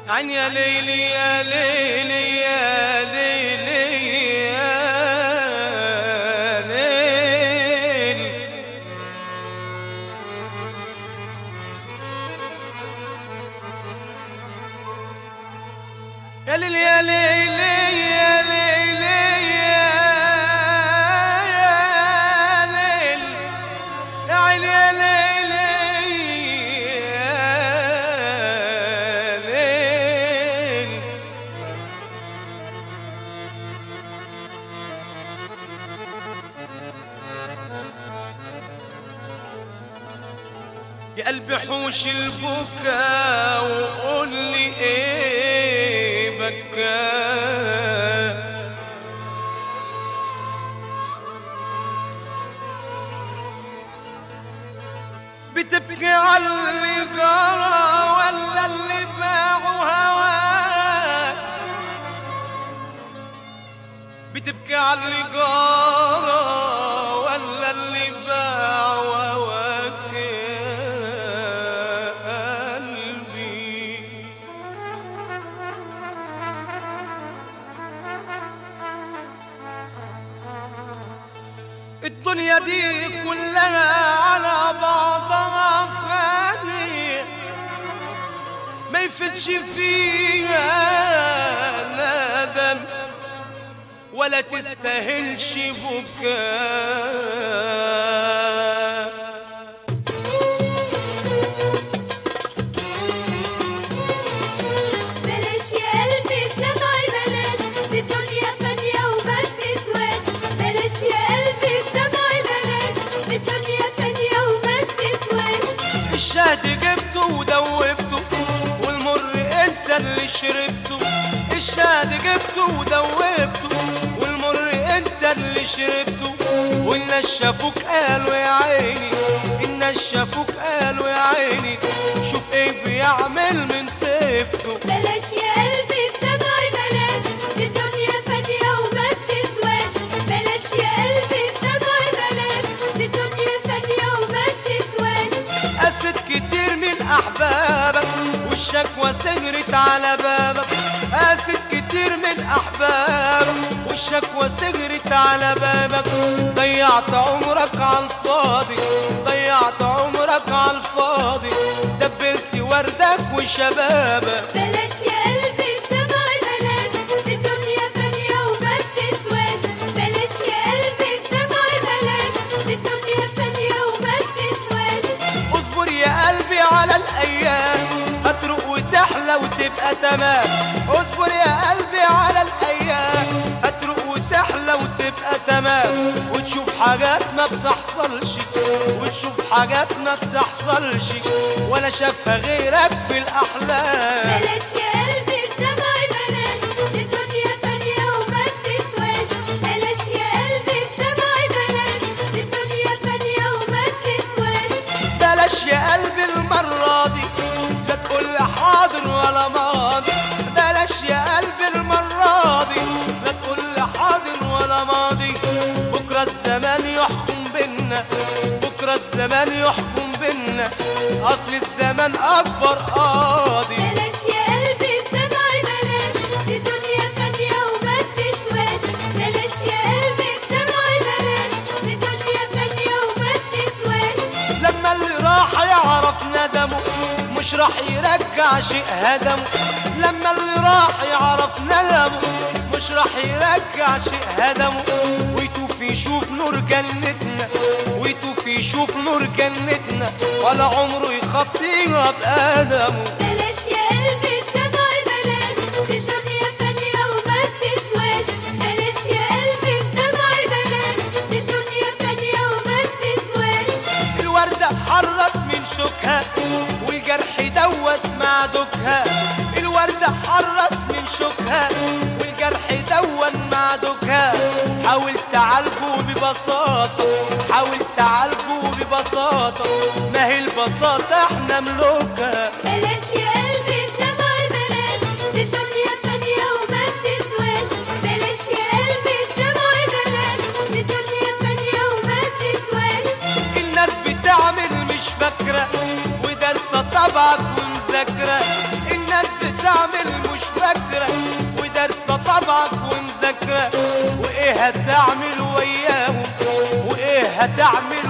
عن يا ليلي يا ليلي يا ليلي يا ليل يا ليل يا ليلي يا ليلي يا ليل يا عيني يا ليلي يا ليل يا قلبي حوش البكا وقول لي ايه بكى بتبكي على اللي جرى ولا اللي باعوا هواك بتبكي على اللي جرى ولا اللي باعوا هواك يا قلبي الدنيا دي كلها على بعضها فانية ما يفتش فيها ندم ولا تستاهلش بكاء بلاش يا قلبي الدمع بلاش دي الدنيا فانية وما بتسواش بلاش يا قلبي الدمع بلاش دي الدنيا فانية وما بتسواش الشهد جبته ودوبته والمر انت اللي شربته الشهد جبته ودوبته والمر انت اللي شربته والناس شافوك قالوا يا عيني الناس شافوك قالوا يا عيني شوف ايه بيعمل من طيبته بلاش يا قلبي الدمع بلاش دي الدنيا فانية وما بتسواش بلاش يا قلبي الدمع بلاش دي الدنيا فانية وما بتسواش قست كتير من احبابك والشكوى سهرت على بابك قست كتير من احبابك والشكوى سهرت على بابك ضيعت عمرك على الفاضي ضيعت عمرك على الفاضي دبرت وردك وشبابك بلاش يا قلبي الدمع بلاش دي الدنيا فانية وما بتسواش بلاش يا قلبي الدمع بلاش دي الدنيا فانية وما بتسواش اصبر يا قلبي على الايام هتروق وتحلى وتبقى تمام اصبر يا قلبي على الايام هتروق وتحلى وتبقى تمام وتشوف حاجات ما بتحصلش وتشوف حاجات ما بتحصلش ولا شافها غيرك في الاحلام بلاش يا قلبي الدمع بلاش دي الدنيا فانية وما بتسواش بلاش يا قلبي الدمع بلاش دي الدنيا فانية وما بتسواش بلاش يا قلبي المرة دي لا تقول لي حاضر ولا ماضي بلاش يا قلبي المرة دي لا تقول لي حاضر ولا ماضي بكرة الزمان يحكم بينا بكرة الزمان يحكم بينا أصل الزمان أكبر قاضي بلاش يا قلبي الدمع بلاش دي الدنيا فانية وما بتسواش بلاش يا قلبي الدمع بلاش دي الدنيا فانية وما بتسواش لما اللي راح يعرف ندمه مش راح يرجع شيء هدمه لما اللي راح يعرف ندمه مش راح يرجع شيء هدمه ويتوف يشوف نور جنتنا ويتوف يشوف نور جنتنا ولا عمره يخطيها بقدمه بلاش يا قلبي الدمع بلاش دي الدنيا فانية وما بتسواش بلاش يا قلبي الدمع بلاش دي الدنيا فانية وما بتسواش الوردة حرص من شوكها والجرح دوت مع دوكها الوردة حرص من شوكها والجرح دوت مع دوكها حاول تعالجه ببساطة حاول تعالجه ببساطة ما هي البساطة احنا ملوكها بلاش يا قلبي الدمع بلاش دي الدنيا فانية وما بتسواش بلاش يا قلبي الدمع بلاش دي الدنيا فانية وما بتسواش الناس بتعمل مش فاكرة ودارسة طبعك ومذاكرة الناس بتعمل طبعك ومذاكرة وايه هتعمل وياهم وايه هتعمل